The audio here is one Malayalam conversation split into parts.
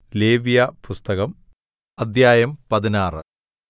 ലേവ്യപുസ്തകം അദ്ധ്യായം പതിനാറ്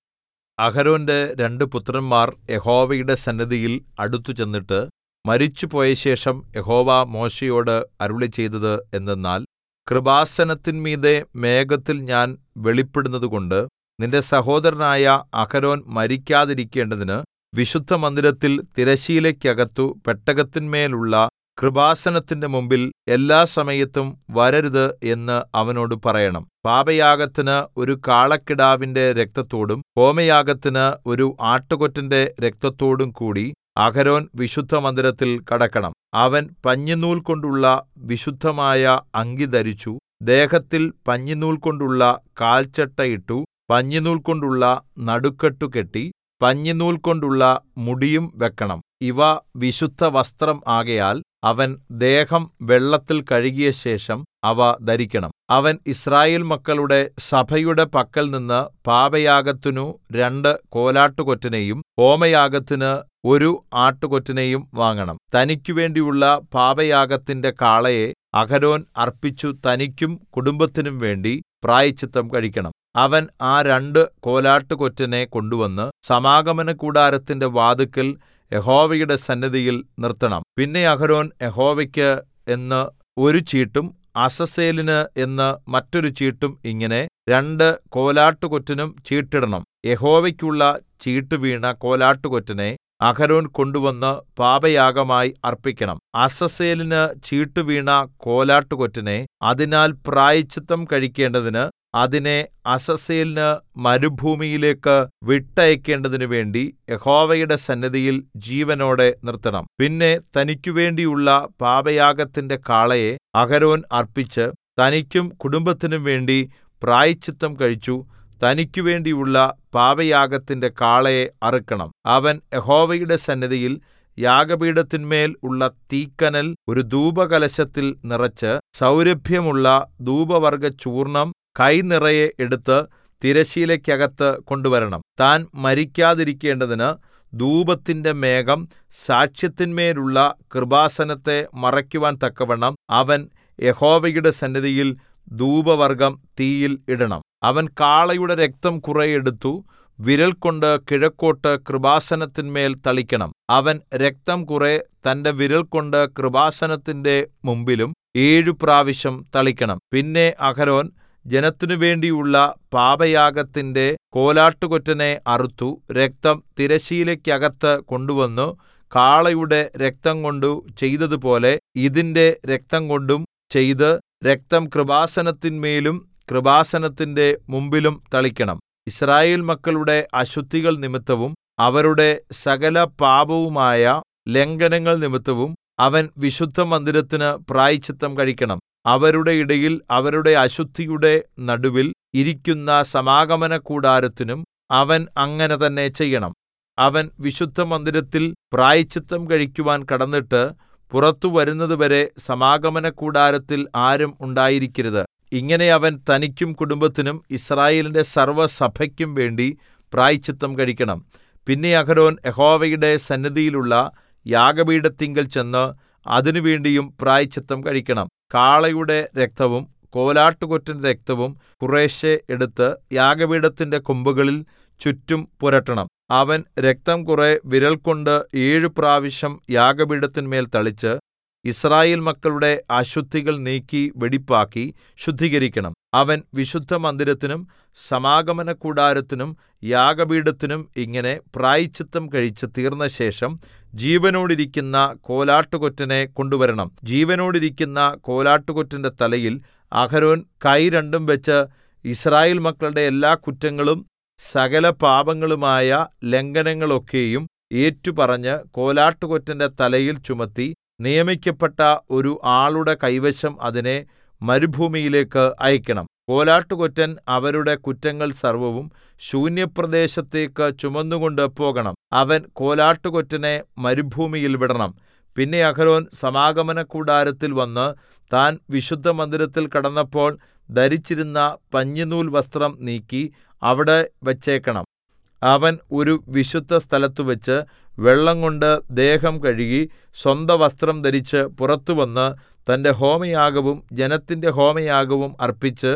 അഹരോന്റെ രണ്ട് പുത്രന്മാർ യഹോവയുടെ സന്നിധിയിൽ അടുത്തുചെന്നിട്ട് മരിച്ചുപോയശേഷം യഹോവ മോശെയോട് അരുളിച്ചെയ്തത് എന്തെന്നാൽ കൃപാസനത്തിന്മീതെ മേഘത്തിൽ ഞാൻ വെളിപ്പെടുന്നതുകൊണ്ട് നിന്റെ സഹോദരനായ അഹരോൻ മരിക്കാതിരിക്കേണ്ടതിന് വിശുദ്ധമന്ദിരത്തിൽ തിരശ്ശീലയ്ക്കകത്തു പെട്ടകത്തിന്മേലുള്ള കൃപാസനത്തിന്റെ മുമ്പിൽ എല്ലാസമയത്തും വരരുത് എന്ന് അവനോട് പറയണം പാപയാഗത്തിന് ഒരു കാളക്കിടാവിന്റെ രക്തത്തോടും ഹോമയാഗത്തിന് ഒരു ആട്ടുകൊറ്റന്റെ രക്തത്തോടും കൂടി അഹരോൻ വിശുദ്ധമന്ദിരത്തിൽ കടക്കണം അവൻ പഞ്ഞിനൂൽ കൊണ്ടുള്ള വിശുദ്ധമായ അങ്കി ധരിച്ചു ദേഹത്തിൽ പഞ്ഞിനൂൽ കൊണ്ടുള്ള കാൽച്ചട്ട ഇട്ടു പഞ്ഞിനൂൽ കൊണ്ടുള്ള നടുക്കെട്ടു കെട്ടി പഞ്ഞിനൂൽ കൊണ്ടുള്ള മുടിയും വെക്കണം ഇവ വിശുദ്ധവസ്ത്രം ആകയാൽ അവൻ ദേഹം വെള്ളത്തിൽ കഴുകിയ ശേഷം അവ ധരിക്കണം അവൻ യിസ്രായേൽ മക്കളുടെ സഭയുടെ പക്കൽനിന്ന് പാപയാഗത്തിനു രണ്ട് കോലാട്ടുകൊറ്റനെയും ഹോമയാഗത്തിന് ഒരു ആട്ടുകൊറ്റനെയും വാങ്ങണം തനിക്കുവേണ്ടിയുള്ള പാപയാഗത്തിന്റെ കാളയെ അഹരോൻ അർപ്പിച്ചു തനിക്കും കുടുംബത്തിനും വേണ്ടി പ്രായശ്ചിത്തം കഴിക്കണം അവൻ ആ രണ്ട് കോലാട്ടുകൊറ്റനെ കൊണ്ടുവന്ന് സമാഗമനകൂടാരത്തിന്റെ വാതിൽക്കൽ യഹോവയുടെ സന്നിധിയിൽ നിർത്തണം പിന്നെ അഹരോൻ യഹോവയ്ക്ക് എന്ന് ഒരു ചീട്ടും അസസ്സേലിന് എന്ന് മറ്റൊരു ചീട്ടും ഇങ്ങനെ രണ്ട് കോലാട്ടുകൊറ്റനും ചീട്ടിടണം യഹോവയ്ക്കുള്ള ചീട്ടുവീണ കോലാട്ടുകൊറ്റനെ അഹരോൻ കൊണ്ടുവന്ന് പാപയാഗമായി അർപ്പിക്കണം അസസ്സേലിന് ചീട്ടുവീണ കോലാട്ടുകൊറ്റനെ അതിനാൽ പ്രായശ്ചിത്തം കഴിക്കേണ്ടതിന് അതിനെ അസസ്സേലിന് മരുഭൂമിയിലേക്ക് വിട്ടയക്കേണ്ടതിനു വേണ്ടി യഹോവയുടെ സന്നിധിയിൽ ജീവനോടെ നിർത്തണം പിന്നെ തനിക്കുവേണ്ടിയുള്ള പാപയാഗത്തിന്റെ കാളയെ അഹരോൻ അർപ്പിച്ച് തനിക്കും കുടുംബത്തിനും വേണ്ടി പ്രായശ്ചിത്തം കഴിച്ചു തനിക്കുവേണ്ടിയുള്ള പാപയാഗത്തിന്റെ കാളയെ അറുക്കണം അവൻ യഹോവയുടെ സന്നിധിയിൽ യാഗപീഠത്തിന്മേൽ ഉള്ള തീക്കനൽ ഒരു ധൂപകലശത്തിൽ നിറച്ച് സൗരഭ്യമുള്ള ധൂപവർഗ്ഗചൂർണ്ണം കൈ നിറയെ എടുത്ത് തിരശ്ശീലയ്ക്കകത്ത് കൊണ്ടുവരണം താൻ മരിക്കാതിരിക്കേണ്ടതിന് ധൂപത്തിന്റെ മേഘം സാക്ഷ്യത്തിന്മേലുള്ള കൃപാസനത്തെ മറയ്ക്കുവാൻ തക്കവണ്ണം അവൻ യഹോവയുടെ സന്നിധിയിൽ ധൂപവർഗ്ഗം തീയിൽ ഇടണം അവൻ കാളയുടെ രക്തം കുറെ എടുത്തു വിരൽ കൊണ്ട് കിഴക്കോട്ട് കൃപാസനത്തിന്മേൽ തളിക്കണം അവൻ രക്തം കുറെ തന്റെ വിരൽ കൊണ്ട് കൃപാസനത്തിന്റെ മുമ്പിലും ഏഴു പ്രാവശ്യം തളിക്കണം പിന്നെ അഹരോൻ ജനത്തിനു വേണ്ടിയുള്ള പാപയാഗത്തിന്റെ കോലാട്ടുകൊറ്റനെ അറുത്തു രക്തം തിരശ്ശീലയ്ക്കകത്ത് കൊണ്ടുവന്നു കാളയുടെ രക്തം കൊണ്ടു ചെയ്തതുപോലെ ഇതിന്റെ രക്തം കൊണ്ടും ചെയ്ത് രക്തം കൃപാസനത്തിന്മേലും കൃപാസനത്തിന്റെ മുമ്പിലും തളിക്കണം യിസ്രായേൽ മക്കളുടെ അശുദ്ധികൾ നിമിത്തവും അവരുടെ സകല പാപവുമായ ലംഘനങ്ങൾ നിമിത്തവും അവൻ വിശുദ്ധമന്ദിരത്തിന് പ്രായശ്ചിത്തം കഴിക്കണം അവരുടെ ഇടയിൽ അവരുടെ അശുദ്ധിയുടെ നടുവിൽ ഇരിക്കുന്ന സമാഗമനകൂടാരത്തിനും അവൻ അങ്ങനെ തന്നെ ചെയ്യണം അവൻ വിശുദ്ധമന്ദിരത്തിൽ പ്രായശ്ചിത്തം കഴിക്കുവാൻ കടന്നിട്ട് പുറത്തു വരുന്നതുവരെ സമാഗമനകൂടാരത്തിൽ ആരും ഉണ്ടായിരിക്കരുത് ഇങ്ങനെ അവൻ തനിക്കും കുടുംബത്തിനും യിസ്രായേലിന്റെ സർവ്വസഭയ്ക്കും വേണ്ടി പ്രായശ്ചിത്തം കഴിക്കണം പിന്നെ അഹരോൻ യഹോവയുടെ സന്നിധിയിലുള്ള യാഗപീഠത്തിങ്കൽ ചെന്ന് അതിനുവേണ്ടിയും പ്രായശ്ചിത്തം കഴിക്കണം കാളയുടെ രക്തവും കോലാട്ടുകൊറ്റന്റെ രക്തവും കുറേശ്ശെ എടുത്ത് യാഗപീഠത്തിന്റെ കൊമ്പുകളിൽ ചുറ്റും പുരട്ടണം അവൻ രക്തം കുറെ വിരൽ കൊണ്ട് ഏഴു പ്രാവശ്യം യാഗപീഠത്തിന്മേൽ തളിച്ച് യിസ്രായേൽ മക്കളുടെ അശുദ്ധികൾ നീക്കി വെടിപ്പാക്കി ശുദ്ധീകരിക്കണം അവൻ വിശുദ്ധമന്ദിരത്തിനും സമാഗമനകൂടാരത്തിനും യാഗപീഠത്തിനും ഇങ്ങനെ പ്രായശ്ചിത്തം കഴിച്ച് തീർന്നശേഷം ജീവനോടിരിക്കുന്ന കോലാട്ടുകൊറ്റനെ കൊണ്ടുവരണം ജീവനോടിരിക്കുന്ന കോലാട്ടുകൊറ്റന്റെ തലയിൽ അഹരോൻ കൈ രണ്ടും വെച്ച് യിസ്രായേൽ മക്കളുടെ എല്ലാ കുറ്റങ്ങളും സകല പാപങ്ങളുമായ ലംഘനങ്ങളൊക്കെയും ഏറ്റുപറഞ്ഞ് കോലാട്ടുകൊറ്റന്റെ തലയിൽ ചുമത്തി നിയമിക്കപ്പെട്ട ഒരു ആളുടെ കൈവശം അതിനെ മരുഭൂമിയിലേക്ക് അയക്കണം കോലാട്ടുകൊറ്റൻ അവരുടെ കുറ്റങ്ങൾ സർവ്വവും ശൂന്യപ്രദേശത്തേക്ക് ചുമന്നുകൊണ്ട് പോകണം അവൻ കോലാട്ടുകൊറ്റനെ മരുഭൂമിയിൽ വിടണം പിന്നെ അഹരോൻ സമാഗമനകൂടാരത്തിൽ വന്ന് താൻ വിശുദ്ധമന്ദിരത്തിൽ കടന്നപ്പോൾ ധരിച്ചിരുന്ന പഞ്ഞിനൂൽ വസ്ത്രം നീക്കി അവിടെ വച്ചേക്കണം അവൻ ഒരു വിശുദ്ധസ്ഥലത്തുവച്ച് വെള്ളംകൊണ്ട് ദേഹം കഴുകി സ്വന്തവസ്ത്രം ധരിച്ച് പുറത്തുവന്ന് തന്റെ ഹോമയാഗവും ജനത്തിന്റെ ഹോമയാഗവും അർപ്പിച്ച്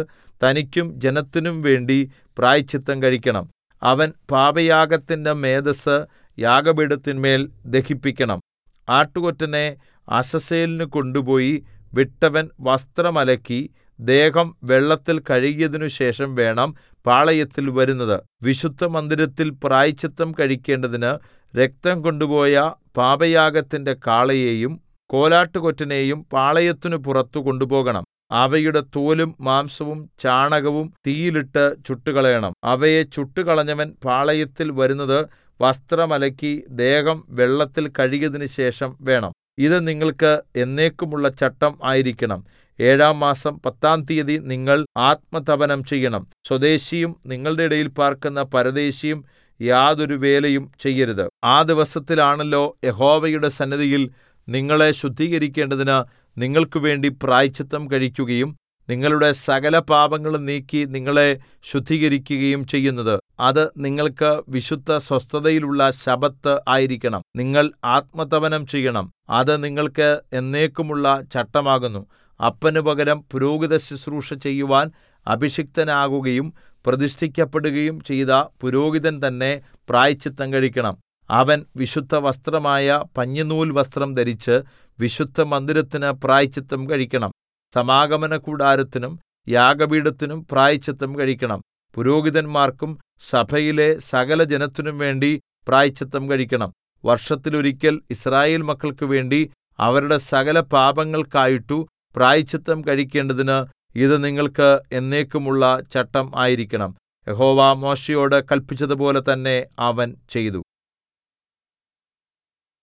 തനിക്കും ജനത്തിനും വേണ്ടി പ്രായശ്ചിത്തം കഴിക്കണം അവൻ പാപയാഗത്തിന്റെ മേദസ്സ് യാഗപീഠത്തിന്മേൽ ദഹിപ്പിക്കണം ആട്ടുകൊറ്റനെ അസസ്സേലിന് കൊണ്ടുപോയി വിട്ടവൻ വസ്ത്രം അലക്കി ദേഹം വെള്ളത്തിൽ കഴുകിയതിനു ശേഷം വേണം പാളയത്തിൽ വരുന്നത് വിശുദ്ധമന്ദിരത്തിൽ പ്രായശ്ചിത്തം കഴിക്കേണ്ടതിന് രക്തം കൊണ്ടുപോയ പാപയാഗത്തിന്റെ കാളയെയും കോലാട്ടുകൊറ്റനെയും പാളയത്തിനു പുറത്തു കൊണ്ടുപോകണം അവയുടെ തോലും മാംസവും ചാണകവും തീയിലിട്ട് ചുട്ടുകളയണം അവയെ ചുട്ടുകളഞ്ഞവൻ പാളയത്തിൽ വരുന്നത് വസ്ത്രമലക്കി ദേഹം വെള്ളത്തിൽ കഴുകിയതിനു ശേഷം വേണം ഇത് നിങ്ങൾക്ക് എന്നേക്കുമുള്ള ചട്ടം ആയിരിക്കണം ഏഴാം മാസം പത്താം തീയതി നിങ്ങൾ ആത്മതപനം ചെയ്യണം സ്വദേശിയും നിങ്ങളുടെ ഇടയിൽ പാർക്കുന്ന പരദേശിയും യാതൊരു വേലയും ചെയ്യരുത് ആ ദിവസത്തിലാണല്ലോ യഹോവയുടെ സന്നിധിയിൽ നിങ്ങളെ ശുദ്ധീകരിക്കേണ്ടതിന് നിങ്ങൾക്ക് വേണ്ടി പ്രായശ്ചിത്തം കഴിക്കുകയും നിങ്ങളുടെ സകല പാപങ്ങളും നീക്കി നിങ്ങളെ ശുദ്ധീകരിക്കുകയും ചെയ്യുന്നത് അത് നിങ്ങൾക്ക് വിശുദ്ധ സ്വസ്ഥതയിലുള്ള ശബ്ബത്ത് ആയിരിക്കണം നിങ്ങൾ ആത്മതപനം ചെയ്യണം അത് നിങ്ങൾക്ക് എന്നേക്കുമുള്ള ചട്ടമാകുന്നു അപ്പന് പകരം പുരോഹിത ശുശ്രൂഷ ചെയ്യുവാൻ അഭിഷിക്തനാകുകയും പ്രതിഷ്ഠിക്കപ്പെടുകയും ചെയ്ത പുരോഹിതൻ തന്നെ പ്രായശ്ചിത്തം കഴിക്കണം അവൻ വിശുദ്ധ വസ്ത്രമായ പഞ്ഞിനൂൽ വസ്ത്രം ധരിച്ച് വിശുദ്ധമന്ദിരത്തിന് പ്രായശ്ചിത്തം കഴിക്കണം സമാഗമനകൂടാരത്തിനും യാഗപീഠത്തിനും പ്രായശ്ചിത്തം കഴിക്കണം പുരോഹിതന്മാർക്കും സഭയിലെ സകല ജനത്തിനും വേണ്ടി പ്രായശ്ചിത്തം കഴിക്കണം വർഷത്തിലൊരിക്കൽ യിസ്രായേൽ മക്കൾക്ക് വേണ്ടി അവരുടെ സകല പാപങ്ങൾക്കായിട്ടു പ്രായശ്ചിത്തം കഴിക്കേണ്ടതിന് ഇത് നിങ്ങൾക്ക് എന്നേക്കുമുള്ള ചട്ടം ആയിരിക്കണം യഹോവ മോശെയോട് കല്പിച്ചതുപോലെ തന്നെ അവൻ ചെയ്തു